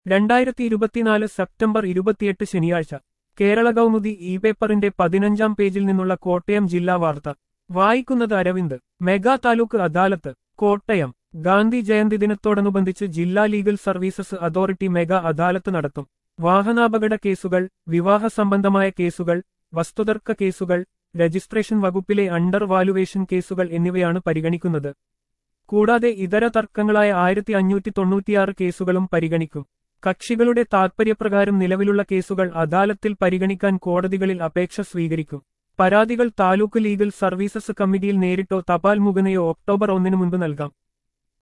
രണ്ടായിരത്തി ഇരുപത്തിനാല് സെപ്റ്റംബർ ഇരുപത്തിയെട്ട് ശനിയാഴ്ച കേരള കൗമുദി ഇ പേപ്പറിന്റെ പതിനഞ്ചാം പേജിൽ നിന്നുള്ള കോട്ടയം ജില്ലാ വാർത്ത വായിക്കുന്നത് അരവിന്ദ് മെഗാ താലൂക്ക് അദാലത്ത് കോട്ടയം ഗാന്ധി ജയന്തി ദിനത്തോടനുബന്ധിച്ച് ജില്ലാ legal services authority mega adalat നടത്തും വാഹനാപകട കേസുകൾ വിവാഹ സംബന്ധമായ കേസുകൾ വസ്തുതർക്ക കേസുകൾ രജിസ്ട്രേഷൻ വകുപ്പിലെ അണ്ടർ വാലുവേഷൻ കേസുകൾ എന്നിവയാണ് പരിഗണിക്കുന്നത് കൂടാതെ ഇതര തർക്കങ്ങളായ ആയിരത്തി അഞ്ഞൂറ്റി തൊണ്ണൂറ്റിയാറ് കേസുകളും പരിഗണിക്കും കക്ഷികളുടെ താൽപര്യപ്രകാരം നിലവിലുള്ള കേസുകൾ അദാലത്തിൽ പരിഗണിക്കാൻ കോടതികളിൽ അപേക്ഷ സ്വീകരിക്കും പരാതികൾ താലൂക്ക് ലീഗൽ സർവീസസ് കമ്മിറ്റിയിൽ നേരിട്ടോ തപാൽ മുഖേനയോ ഒക്ടോബർ ഒന്നിനു മുൻപ് നൽകാം